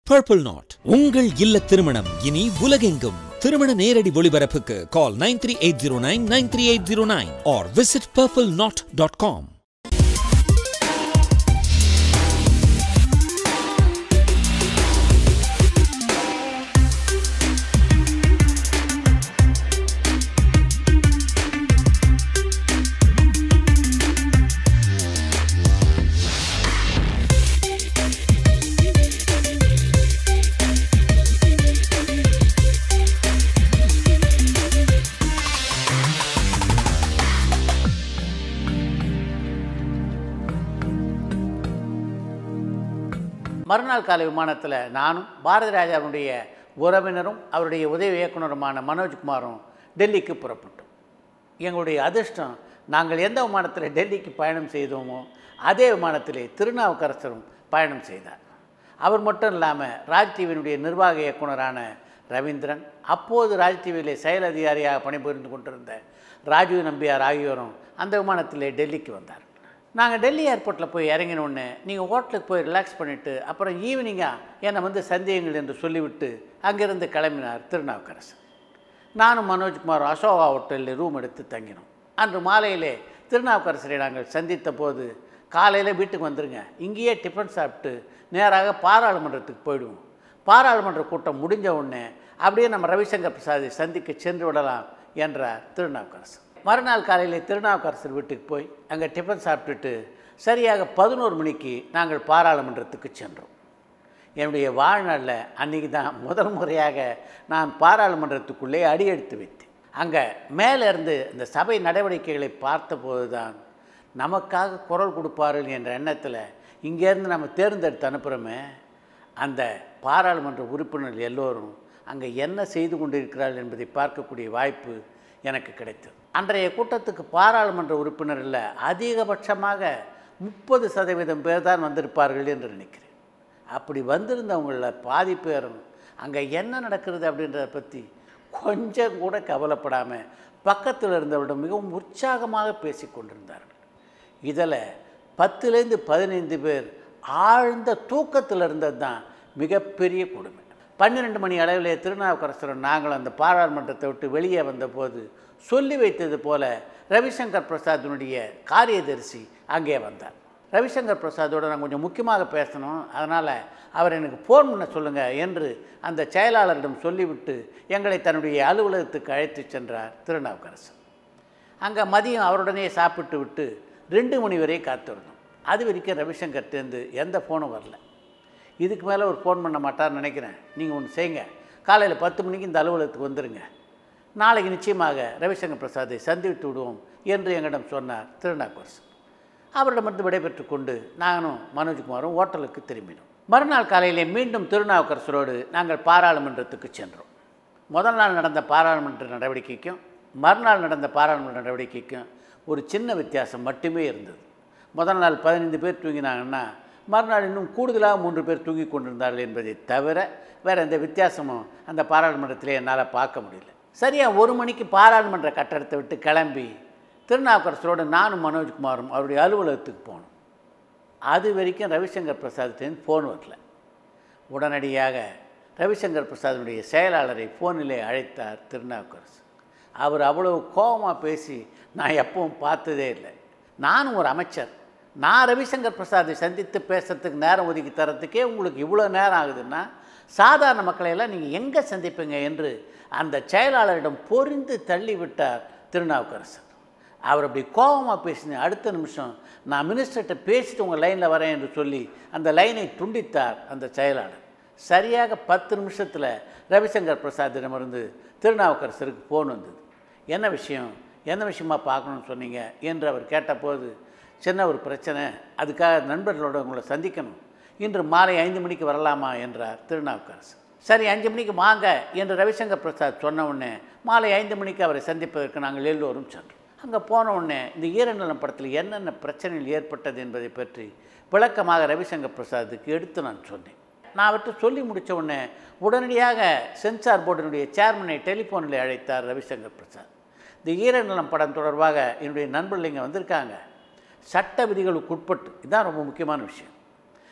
Purple not உங்கள் இல்ல திருமணம் இனி உலகெங்கும் திருமண நேரடி ஒளிபரப்புக்கு call nine three eight zero nine nine three eight zero nine or visit purple knot dot com மறுநாள் காலை விமானத்தில் நானும் பாரதி ராஜாவுடைய உறவினரும் அவருடைய உதவி இயக்குனருமான மனோஜ்குமாரும் டெல்லிக்கு புறப்பட்டோம் எங்களுடைய அதிர்ஷ்டம் நாங்கள் எந்த விமானத்தில் டெல்லிக்கு பயணம் செய்தோமோ அதே விமானத்திலே திருநாவுக்கரசரும் பயணம் செய்தார் அவர் மட்டும் இல்லாமல் ராஜ் டிவியினுடைய நிர்வாக இயக்குனரான ரவீந்திரன் அப்போது ராஜ் டிவியிலே செயல் அதிகாரியாக பணிபுரிந்து கொண்டிருந்த ராஜீவ் நம்பியார் ஆகியோரும் அந்த விமானத்திலே டெல்லிக்கு வந்தார் நாங்கள் டெல்லி ஏர்போர்ட்டில் போய் இறங்கின உடனே நீங்கள் ஹோட்டலுக்கு போய் ரிலாக்ஸ் பண்ணிவிட்டு அப்புறம் ஈவினிங்காக என்னை வந்து சந்தியுங்கள் என்று சொல்லிவிட்டு அங்கிருந்து கிளம்பினார் திருநாவுக்கரசர் நானும் மனோஜ்குமார் அசோகா ஹோட்டலில் ரூம் எடுத்து தங்கினோம் அன்று மாலையிலே திருநாவுக்கரசரை நாங்கள் சந்தித்த போது காலையில் வீட்டுக்கு வந்துருங்க இங்கேயே டிஃபன் சாப்பிட்டு நேராக பாராளுமன்றத்துக்கு போயிடுவோம் பாராளுமன்ற கூட்டம் முடிஞ்ச உடனே அப்படியே நம்ம ரவிசங்கர் பிரசாதை சந்திக்க சென்று விடலாம் என்றார் திருநாவுக்கரசர் மறுநாள் காலையில் திருநாவுக்கரசர் வீட்டுக்கு போய் அங்கே டிஃபன் சாப்பிட்டுட்டு சரியாக பதினோரு மணிக்கு நாங்கள் பாராளுமன்றத்துக்கு சென்றோம் என்னுடைய வாழ்நாளில் அன்றைக்கி தான் முதல் முறையாக நான் பாராளுமன்றத்துக்குள்ளே அடியெடுத்து வைத்தேன் அங்கே மேலே இருந்து இந்த சபை நடவடிக்கைகளை பார்த்தபோது தான் நமக்காக குரல் கொடுப்பார்கள் என்ற எண்ணத்தில் இங்கேருந்து நம்ம தேர்ந்தெடுத்து அனுப்புகிறோமே அந்த பாராளுமன்ற உறுப்பினர்கள் எல்லோரும் அங்கே என்ன செய்து கொண்டிருக்கிறார்கள் என்பதை பார்க்கக்கூடிய வாய்ப்பு எனக்கு கிடைத்தது அன்றைய கூட்டத்துக்கு பாராளுமன்ற உறுப்பினரில் அதிகபட்சமாக முப்பது சதவீதம் பேர் தான் வந்திருப்பார்கள் என்று நினைக்கிறேன் அப்படி வந்திருந்தவங்களில் பாதி பேரும் அங்கே என்ன நடக்கிறது அப்படின்றத பற்றி கொஞ்சம் கூட கவலைப்படாமல் பக்கத்தில் இருந்தவரிடம் மிகவும் உற்சாகமாக பேசி கொண்டிருந்தார்கள் இதில் பத்துலேருந்து பதினைந்து பேர் ஆழ்ந்த தூக்கத்தில் இருந்தது தான் மிகப்பெரிய கொடுமை பன்னிரெண்டு மணி அளவிலே திருநாவுக்கரசரும் நாங்கள் அந்த பாராளுமன்றத்தை விட்டு வெளியே வந்தபோது சொல்லி வைத்தது போல ரவிசங்கர் பிரசாத்தினுடைய காரியதரிசி அங்கே வந்தார் ரவிசங்கர் பிரசாத்தோடு நான் கொஞ்சம் முக்கியமாக பேசணும் அதனால் அவர் எனக்கு ஃபோன் பண்ண சொல்லுங்கள் என்று அந்த செயலாளரிடம் சொல்லிவிட்டு எங்களை தன்னுடைய அலுவலகத்துக்கு அழைத்து சென்றார் திருநாவுக்கரசர் அங்கே மதியம் அவருடனே சாப்பிட்டு விட்டு ரெண்டு மணி வரை காத்திருந்தோம் அது வரைக்கும் ரவிசங்கர்ட்டேருந்து எந்த ஃபோனும் வரல இதுக்கு மேலே ஒரு ஃபோன் பண்ண மாட்டார்னு நினைக்கிறேன் நீங்கள் ஒன்று செய்யுங்க காலையில் பத்து மணிக்கு இந்த அலுவலகத்துக்கு வந்துடுங்க நாளைக்கு நிச்சயமாக ரவிசங்கர் பிரசாத்தை சந்தித்து விடுவோம் என்று எங்களிடம் சொன்னார் திருநாக்கரசு அவரிடமிருந்து விடைபெற்று கொண்டு நானும் மனோஜ்குமாரும் ஹோட்டலுக்கு திரும்பினோம் மறுநாள் காலையிலே மீண்டும் திருநாவுக்கரசரோடு நாங்கள் பாராளுமன்றத்துக்கு சென்றோம் முதல் நாள் நடந்த பாராளுமன்ற நடவடிக்கைக்கும் மறுநாள் நடந்த பாராளுமன்ற நடவடிக்கைக்கும் ஒரு சின்ன வித்தியாசம் மட்டுமே இருந்தது முதல் நாள் பதினைந்து பேர் தூங்கினாங்கன்னா மறுநாள் இன்னும் கூடுதலாக மூன்று பேர் தூங்கி கொண்டிருந்தார்கள் என்பதை தவிர வேறு எந்த வித்தியாசமும் அந்த பாராளுமன்றத்திலே என்னால் பார்க்க முடியல சரியாக ஒரு மணிக்கு பாராளுமன்ற கட்டடத்தை விட்டு கிளம்பி திருநாவுக்கரசரோடு நானும் மனோஜ்குமாரும் அவருடைய அலுவலகத்துக்கு போனோம் அது வரைக்கும் ரவிசங்கர் பிரசாத்தின் ஃபோன் வரல உடனடியாக ரவிசங்கர் பிரசாதனுடைய செயலாளரை ஃபோனிலே அழைத்தார் திருநாவுக்கரசு அவர் அவ்வளவு கோபமாக பேசி நான் எப்பவும் பார்த்ததே இல்லை நானும் ஒரு அமைச்சர் நான் ரவிசங்கர் பிரசாத்தை சந்தித்து பேசுறதுக்கு நேரம் ஒதுக்கி தரத்துக்கே உங்களுக்கு இவ்வளோ நேரம் ஆகுதுன்னா சாதாரண மக்களையெல்லாம் நீங்கள் எங்கே சந்திப்பீங்க என்று அந்த செயலாளரிடம் பொறிந்து தள்ளி விட்டார் திருநாவுக்கரசர் அவர் அப்படி கோபமாக பேசின அடுத்த நிமிஷம் நான் மினிஸ்டர்கிட்ட பேசிட்டு உங்கள் லைனில் வரேன் என்று சொல்லி அந்த லைனை துண்டித்தார் அந்த செயலாளர் சரியாக பத்து நிமிஷத்தில் ரவிசங்கர் பிரசாத்திடமிருந்து திருநாவுக்கரசருக்கு ஃபோன் வந்தது என்ன விஷயம் என்ன விஷயமா பார்க்கணும்னு சொன்னீங்க என்று அவர் கேட்டபோது சின்ன ஒரு பிரச்சனை அதுக்காக நண்பர்களோட உங்களை சந்திக்கணும் இன்று மாலை ஐந்து மணிக்கு வரலாமா என்றார் திருநாவுக்கரசு சரி அஞ்சு மணிக்கு வாங்க என்று ரவிசங்கர் பிரசாத் சொன்ன உடனே மாலை ஐந்து மணிக்கு அவரை சந்திப்பதற்கு நாங்கள் எல்லோரும் சென்றோம் அங்கே போன உடனே இந்த ஈரநிலம் படத்தில் என்னென்ன பிரச்சனைகள் ஏற்பட்டது என்பதை பற்றி விளக்கமாக ரவிசங்கர் பிரசாத்துக்கு எடுத்து நான் சொன்னேன் நான் அவர்கிட்ட சொல்லி முடித்த உடனே உடனடியாக சென்சார் போர்டினுடைய சேர்மனை டெலிஃபோனில் அழைத்தார் ரவிசங்கர் பிரசாத் இந்த ஈரநிலம் படம் தொடர்பாக என்னுடைய நண்பர்கள் இங்கே வந்திருக்காங்க சட்ட விதிகளுக்கு உட்பட்டு இதுதான் ரொம்ப முக்கியமான விஷயம்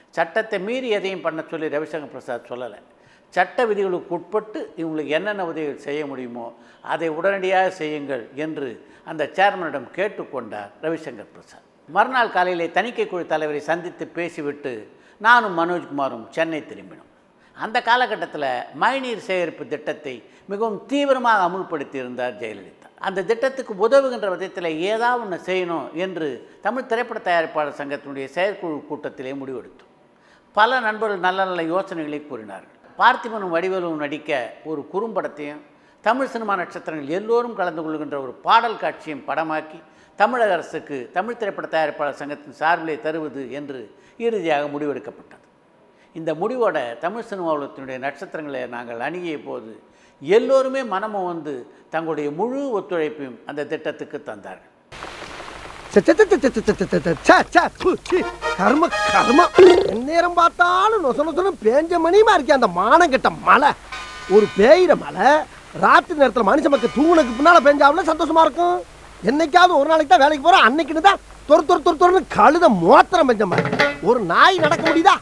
சட்டத்தை மீறி எதையும் பண்ண சொல்லி ரவிசங்கர் பிரசாத் சொல்லலை சட்ட விதிகளுக்கு உட்பட்டு இவங்களுக்கு என்னென்ன உதவிகள் செய்ய முடியுமோ அதை உடனடியாக செய்யுங்கள் என்று அந்த சேர்மனிடம் கேட்டுக்கொண்டார் ரவிசங்கர் பிரசாத் மறுநாள் காலையிலே தணிக்கை குழு தலைவரை சந்தித்து பேசிவிட்டு நானும் மனோஜ்குமாரும் சென்னை திரும்பினோம் அந்த காலகட்டத்தில் மழைநீர் சேகரிப்பு திட்டத்தை மிகவும் தீவிரமாக அமுல்படுத்தி இருந்தார் ஜெயலலிதா அந்த திட்டத்துக்கு உதவுகின்ற விதத்தில் ஏதாவது ஒன்று செய்யணும் என்று தமிழ் திரைப்பட தயாரிப்பாளர் சங்கத்தினுடைய செயற்குழு கூட்டத்திலே முடிவெடுத்தோம் பல நண்பர்கள் நல்ல நல்ல யோசனைகளை கூறினார்கள் பார்த்திபனும் வடிவேலும் நடிக்க ஒரு குறும்படத்தையும் தமிழ் சினிமா நட்சத்திரங்கள் எல்லோரும் கலந்து கொள்கின்ற ஒரு பாடல் காட்சியும் படமாக்கி தமிழக அரசுக்கு தமிழ் திரைப்பட தயாரிப்பாளர் சங்கத்தின் சார்பிலே தருவது என்று இறுதியாக முடிவெடுக்கப்பட்டது இந்த முடிவோட தமிழ் சினிமா உலகத்தினுடைய நட்சத்திரங்களை நாங்கள் அணுகிய போது எல்லோருமே மனமும் வந்து தங்களுடைய முழு ஒத்துழைப்பையும் அந்த திட்டத்துக்கு தந்தார்கள் ச்சே, ச்சே, ச்சே, ச்சே, ச்சே, ச்சே, ச்சே, ச்சே, ச்சே, ச்சே, ப்பு, சீ, கர்ம கர்ம எந்நேரம் பார்த்தாலும் நொச நொசனும் பேஞ்ச மணியுமா இருக்கே அந்த மானம் கெட்ட மலை ஒரு பேயிற மலை ராத்திரி நேரத்தில் மனுஷ மக்கள் தூங்குனதுக்கு பின்னால பெஞ்சாவில சந்தோஷமா இருக்கும் என்னைக்காவது ஒரு நாளைக்கு தான் வேலைக்கு போறோம் அன்னைக்குன்னு தான் தொறு தொறு தொறு தொறுன்னு கழுத மோத்திரம் பெஞ்ச மாதிரி ஒரு நாய் நடக்க முடியுதா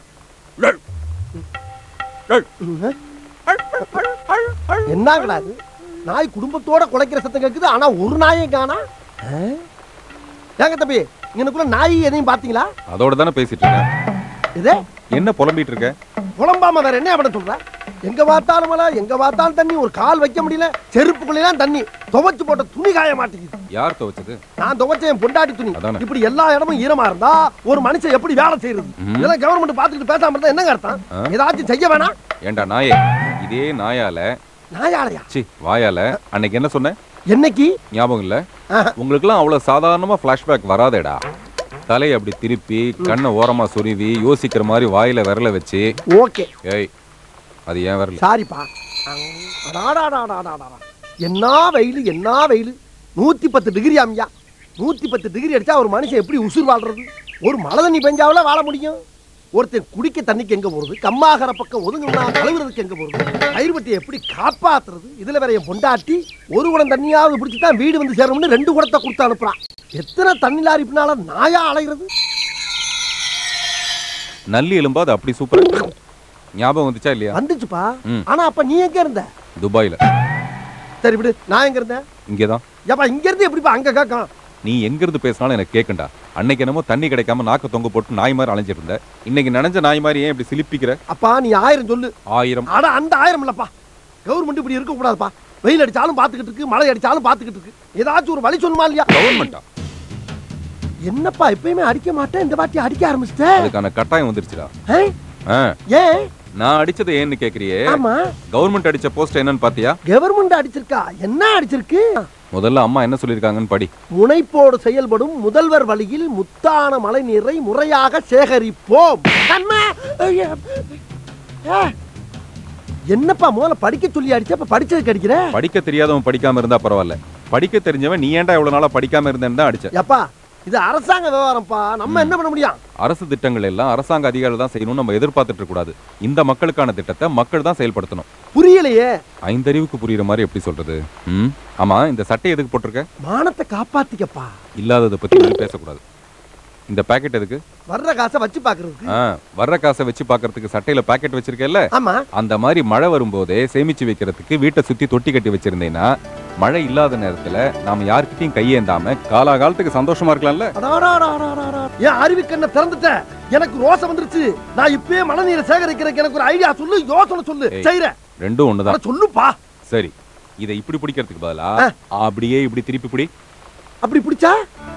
என்னங்கடா இது நாய் குடும்பத்தோட குலைக்கிற சத்தம் கேட்குது ஆனா ஒரு நாயை காணா ஏங்க தம்பி இங்கனுக்குள்ள நாய் எதையும் பாத்தீங்களா அதோட தானே பேசிட்டு இருக்கேன் இதே என்ன புலம்பிட்டு இருக்க புலம்பாம வேற என்ன பண்ண சொல்ற எங்க பார்த்தாலும் மழை எங்க பார்த்தாலும் தண்ணி ஒரு கால் வைக்க முடியல செருப்புக்குள்ளெல்லாம் தண்ணி துவைச்சு போட்ட துணி காய மாட்டேங்குது யார் துவைச்சது நான் துவைச்ச என் பொண்டாட்டி துணி அதானே. இப்படி எல்லா இடமும் ஈரமா இருந்தா ஒரு மனுஷன் எப்படி வேலை செய்யறது இதெல்லாம் கவர்மெண்ட் பாத்துக்கிட்டு பேசாம இருந்தா என்னங்க அர்த்தம் ஆ? ஏதாச்சும் செய்ய வேணாம் ஏண்டா நாயே இதே நாயால நாயாளையா சி வாயால அன்னைக்கு என்ன சொன்ன என்னைக்கு ஞாபகம் இல்ல ஆஹா. உங்களுக்குலாம் அவ்வளவு சாதாரணமா ஃபிளாஷ்பேக் வராதேடா தலையை அப்படி திருப்பி கண்ணை ஓரமா சொருவி யோசிக்கிற மாதிரி வாயில விரல வச்சு ஓகே ஏய் அது ஏன் விரல சாரிப்பா அடாடாடாடாடாடா. என்ன வெயில் என்ன வெயில் நூத்தி பத்து டிகிரி ஆமியா நூத்தி பத்து டிகிரி அடிச்சா ஒரு மனுஷன் எப்படி உசுர் வாழ்றது ஒரு மழை தண்ணி பெஞ்சாவில வாழ முடியும் ஒருத்தன் குடிக்க தண்ணிக்கு எங்க போறது கம்மாகர பக்கம் ஒதுங்கணும்னா கழுவுறதுக்கு எங்க போறது கயிறுபட்டியை எப்படி காப்பாத்துறது இதுல வேற என் பொண்டாட்டி ஒரு குடம் தண்ணியாவது பிடிச்சி தான் வீடு வந்து சேரணும்னு ரெண்டு குடத்தை கொடுத்து அனுப்புறான் எத்தனை தண்ணி லாரி பின்னால நாயா அலைகிறது நல்லி எலும்பா அது அப்படி சூப்பர் ஞாபகம் வந்துச்சா இல்லையா வந்துச்சுப்பா ம். ஆனா அப்ப நீ எங்க இருந்த துபாயில சரி விடு நான் எங்க இருந்தேன் இங்கேதான் ஏப்பா இங்க இருந்து எப்படிப்பா அங்க கேட்கும் நீ எங்க இருந்து பேசினாலும் எனக்கு கேட்கண்டா அன்னைக்கு என்னமோ தண்ணி கிடைக்காம நாக்க தொங்க போட்டு நாய் மாதிரி அலைஞ்சிட்டு இருந்த இன்னைக்கு நனைஞ்ச நாய் மாதிரி ஏன் இப்படி சிலிப்பிக்கிற அப்பா நீ ஆயிரம் சொல்லு ஆயிரம் ஆனா அந்த ஆயிரம் இல்லப்பா கவர்மெண்ட் இப்படி இருக்க கூடாதுப்பா வெயில் அடிச்சாலும் பாத்துக்கிட்டு இருக்கு மழை அடிச்சாலும் பாத்துக்கிட்டு இருக்கு ஏதாச்சும் ஒரு வழி சொல்லுமா இல்லையா கவர்மெண்டா என்னப்பா எப்பயுமே அடிக்க மாட்டேன் இந்த வாட்டி அடிக்க ஆரம்பிச்சிட்ட அதுக்கான கட்டாயம் வந்துருச்சுடா ஏய், ஆ, ஏன் நான் அடிச்சது ஏன்னு கேக்குறியே ஆமா கவர்மெண்ட் அடிச்ச போஸ்ட் என்னன்னு பாத்தியா கவர்மெண்ட் அடிச்சிருக்கா என்ன அடிச்சிருக்கு முதல்ல அம்மா என்ன சொல்லிருக்காங்கன்னு படி முனைப்போடு செயல்படும் முதல்வர் வழியில் முத்தான மழை நீரை முறையாக சேகரிப்போம் அம்மா! ஐயா! ஏ! என்னப்பா முதல்ல படிக்க சொல்லி அடிச்ச இப்ப படிச்சதுக்கு அடிக்கிற படிக்க தெரியாதவன் படிக்காம இருந்தா பரவாயில்ல படிக்க தெரிஞ்சவன் நீ ஏன்டா இவ்வளவு நாளா படிக்காம இருந்தேன்னு தான் அடிச்ச எப்பா இது அரசாங்க விவகாரம்ப்பா நம்ம என்ன பண்ண முடியும் அரசு திட்டங்கள் எல்லாம் அரசாங்க அதிகாரிகள் தான் செய்யணும்னு நம்ம எதிர்பார்த்துட்டு இருக்க கூடாது இந்த மக்களுக்கான திட்டத்தை மக்கள் தான் செயல்படுத்தணும் புரியலையே ஐந்தறிவுக்கு புரியுற மாதிரி எப்படி சொல்றது ம் ஆமா இந்த சட்டை எதுக்கு போட்டிருக்க மானத்தை காப்பாத்திக்கப்பா இல்லாததை பத்தி நீ பேசக்கூடாது இந்த பாக்கெட் எதுக்கு வர்ற காசை வச்சு பாக்குறதுக்கு ஆ, வர்ற காசை வச்சு பார்க்கறதுக்கு சட்டையில பாக்கெட் வச்சிருக்கேல்ல ஆமா அந்த மாதிரி மழை வரும்போதே சேமிச்சு வைக்கிறதுக்கு வீட்டை சுத்தி தொட்டி கட்டி வச்சிருந்தேன்னா மழை இல்லாத நேரத்துல நாம யார்கிட்டயும் கையேந்தாம காலாகாலத்துக்கு சந்தோஷமா இருக்கலாம்ல அடாடாடாடாடாடா. என் அறிவுக்கண்ணை திறந்துட்ட எனக்கு ரோசை வந்துருச்சு நான் இப்பயே மழை நீரை சேகரிக்கிறதுக்கு எனக்கு ஒரு ஐடியா சொல்லு யோசனை சொல்லு ஏய். செய்யறேன் ரெண்டும் ஒண்ணுதான் ஆனா சொல்லுப்பா சரி இதை இப்படி பிடிக்கிறதுக்கு பதிலா ஆ. அப்படியே இப்படி திருப்பி பிடி அப்படி பிடிச்சா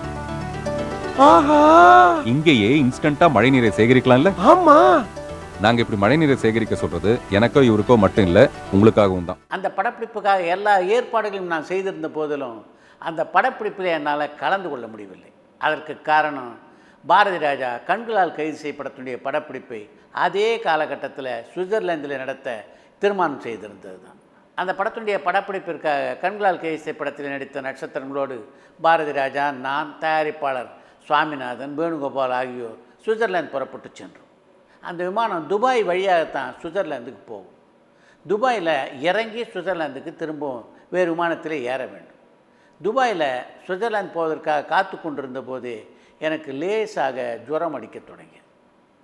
ஆஹா இங்கேயே இன்ஸ்டன்டா மழை நீரை சேகரிக்கலாம்ல ஆமா நாங்க இப்படி மழை நீரை சேகரிக்க சொல்றது எனக்கோ இவருக்கோ மட்டும் இல்ல உங்களுக்காகவும் தான் அந்த படப்பிடிப்புக்காக எல்லா ஏற்பாடுகளையும் நான் செய்திருந்த போதிலும் அந்த படப்பிடிப்பில் என்னால் கலந்து கொள்ள முடியவில்லை அதற்கு காரணம் பாரதி ராஜா கண்களால் கைது செய்யப்படக்கூடிய படப்பிடிப்பை அதே காலகட்டத்தில் சுவிட்சர்லாந்தில் நடத்த தீர்மானம் செய்திருந்தது தான் அந்த படத்தினுடைய படப்பிடிப்பிற்காக கண்களால் கைது செய்யப்படத்தில் நடித்த நட்சத்திரங்களோடு பாரதி ராஜா நான் தயாரிப்பாளர் சுவாமிநாதன் வேணுகோபால் ஆகியோர் சுவிட்சர்லாந்து புறப்பட்டு சென்றோம் அந்த விமானம் துபாய் வழியாகத்தான் சுவிட்சர்லாந்துக்கு போகும் துபாயில் இறங்கி சுவிட்சர்லாந்துக்கு திரும்பவும் வேறு விமானத்தில் ஏற வேண்டும் துபாயில் சுவிட்சர்லாந்து போவதற்காக காத்து கொண்டிருந்த போதே எனக்கு லேசாக ஜுரம் அடிக்க தொடங்கியது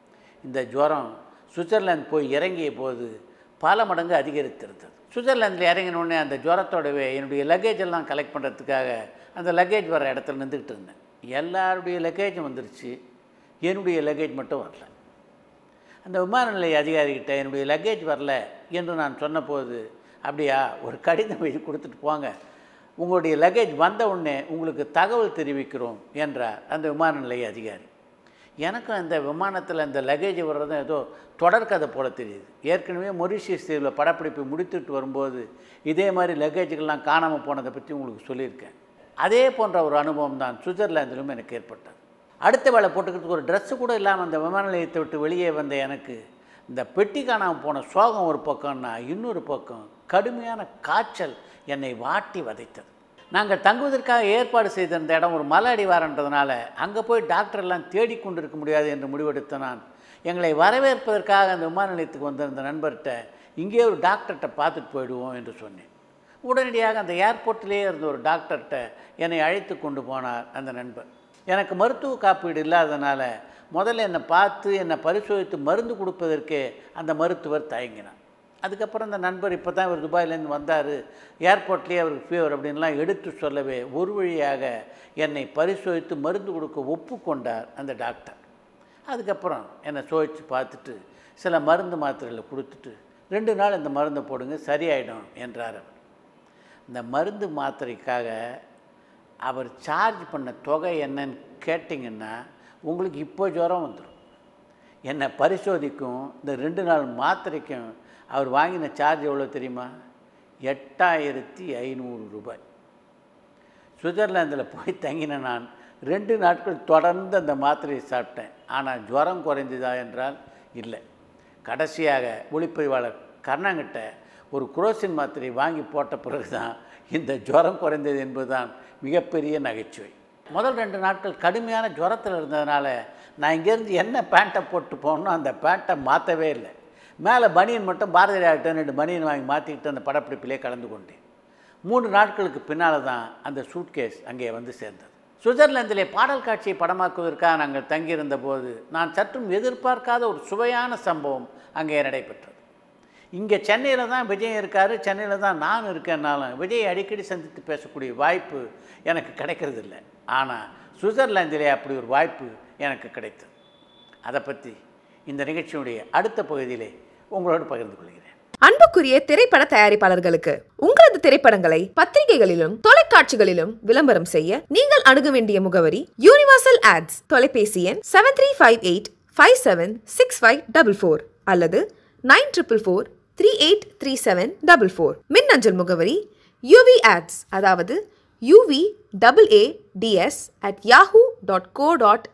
இந்த ஜுரம் சுவிட்சர்லாந்து போய் இறங்கிய போது பல மடங்கு அதிகரித்திருந்தது சுவிட்சர்லாந்தில் இறங்கின உடனே அந்த ஜுரத்தோடவே என்னுடைய லக்கேஜ் எல்லாம் கலெக்ட் பண்ணுறதுக்காக அந்த லக்கேஜ் வர இடத்துல நின்றுக்கிட்டு இருந்தேன் எல்லாருடைய லக்கேஜும் வந்துருச்சு என்னுடைய லக்கேஜ் மட்டும் வரல அந்த விமான நிலைய அதிகாரிகிட்ட என்னுடைய லக்கேஜ் வரல என்று நான் சொன்னபோது அப்படியா ஒரு கடிதம் எழுதி கொடுத்துட்டு போங்க உங்களுடைய லக்கேஜ் வந்த உடனே உங்களுக்கு தகவல் தெரிவிக்கிறோம் என்றார் அந்த விமான நிலைய அதிகாரி எனக்கும் அந்த விமானத்தில் அந்த லக்கேஜ் வர்றதும் ஏதோ தொடர்கதை போல தெரியுது ஏற்கனவே மொரிஷியஸ் தீவில் படப்பிடிப்பு முடித்துட்டு வரும்போது இதே மாதிரி லக்கேஜுகள்லாம் காணாமல் போனதை பற்றி உங்களுக்கு சொல்லியிருக்கேன் அதே போன்ற ஒரு அனுபவம் தான் சுவிட்சர்லாந்திலும் எனக்கு ஏற்பட்டது அடுத்த வேலை போட்டுக்கிறதுக்கு ஒரு ட்ரெஸ்ஸு கூட இல்லாமல் அந்த விமான நிலையத்தை விட்டு வெளியே வந்த எனக்கு இந்த பெட்டி காணாமல் போன சோகம் ஒரு பக்கம்னா இன்னொரு பக்கம் கடுமையான காய்ச்சல் என்னை வாட்டி வதைத்தது நாங்கள் தங்குவதற்காக ஏற்பாடு செய்திருந்த இடம் ஒரு மலை அடிவாரன்றதுனால அங்கே போய் டாக்டர் எல்லாம் தேடிக்கொண்டு இருக்க முடியாது என்று முடிவெடுத்த நான் எங்களை வரவேற்பதற்காக அந்த விமான நிலையத்துக்கு வந்திருந்த நண்பர்கிட்ட இங்கே ஒரு டாக்டர்கிட்ட பார்த்துட்டு போயிடுவோம் என்று சொன்னேன் உடனடியாக அந்த ஏர்போர்ட்டிலேயே இருந்த ஒரு டாக்டர்கிட்ட என்னை அழைத்து கொண்டு போனார் அந்த நண்பர் எனக்கு மருத்துவ காப்பீடு இல்லாதனால முதல்ல என்னை பார்த்து என்னை பரிசோதித்து மருந்து கொடுப்பதற்கே அந்த மருத்துவர் தயங்கினார் அதுக்கப்புறம் அந்த நண்பர் இப்போ தான் இவர் துபாயிலேருந்து வந்தார் ஏர்போர்ட்லேயே அவருக்கு ஃபீவர் அப்படின்லாம் எடுத்து சொல்லவே ஒரு வழியாக என்னை பரிசோதித்து மருந்து கொடுக்க ஒப்புக்கொண்டார் அந்த டாக்டர் அதுக்கப்புறம் என்னை சோதித்து பார்த்துட்டு சில மருந்து மாத்திரைகளை கொடுத்துட்டு ரெண்டு நாள் இந்த மருந்தை போடுங்க சரியாயிடும் என்றார் அவர் இந்த மருந்து மாத்திரைக்காக அவர் சார்ஜ் பண்ண தொகை என்னன்னு கேட்டிங்கன்னா உங்களுக்கு இப்போ ஜுரம் வந்துடும் என்னை பரிசோதிக்கும் இந்த ரெண்டு நாள் மாத்திரைக்கும் அவர் வாங்கின சார்ஜ் எவ்வளோ தெரியுமா எட்டாயிரத்தி ஐநூறு ரூபாய் சுவிட்சர்லாந்தில் போய் தங்கின நான் ரெண்டு நாட்கள் தொடர்ந்து அந்த மாத்திரையை சாப்பிட்டேன் ஆனால் ஜுரம் குறைந்ததா என்றால் இல்லை கடைசியாக ஒளிப்பதிவாளர் கர்ணாங்கிட்ட ஒரு குரோசின் மாத்திரை வாங்கி போட்ட பிறகு தான் இந்த ஜுரம் குறைந்தது என்பதுதான் மிகப்பெரிய நகைச்சுவை முதல் ரெண்டு நாட்கள் கடுமையான ஜுரத்தில் இருந்ததுனால நான் இங்கேருந்து என்ன பேண்ட்டை போட்டு போகணும் அந்த பேண்ட்டை மாற்றவே இல்லை மேலே பனியன் மட்டும் பாரதி ராஜ்கிட்ட ரெண்டு பனியன் வாங்கி மாற்றிக்கிட்டு அந்த படப்பிடிப்பிலே கலந்து கொண்டேன் மூன்று நாட்களுக்கு பின்னால் தான் அந்த சூட்கேஸ் அங்கே வந்து சேர்ந்தது சுவிட்சர்லாந்திலே பாடல் காட்சியை படமாக்குவதற்காக நாங்கள் தங்கியிருந்த போது நான் சற்றும் எதிர்பார்க்காத ஒரு சுவையான சம்பவம் அங்கே நடைபெற்றது இங்கே சென்னையில் தான் விஜய் இருக்கார் சென்னையில் தான் நான் இருக்கேன்னாலும் விஜயை அடிக்கடி சந்தித்து பேசக்கூடிய வாய்ப்பு எனக்கு கிடைக்கிறது இல்லை ஆனால் சுவிட்சர்லாந்திலே அப்படி ஒரு வாய்ப்பு எனக்கு கிடைத்தது அதை பற்றி இந்த நிகழ்ச்சியுடைய அடுத்த பகுதியிலே உங்களோடு பகிர்ந்து கொள்கிறேன் அன்புக்குரிய திரைப்பட தயாரிப்பாளர்களுக்கு உங்களது திரைப்படங்களை பத்திரிகைகளிலும் தொலைக்காட்சிகளிலும் விளம்பரம் செய்ய நீங்கள் அணுக வேண்டிய முகவரி யூனிவர்சல் ஆட்ஸ் தொலைபேசி எண் seven three five eight five seven six five double four அல்லது nine triple four three eight three seven double four மின்னஞ்சல் முகவரி யூவி ஆட்ஸ் அதாவது UV double A DS at Yahoo dot co dot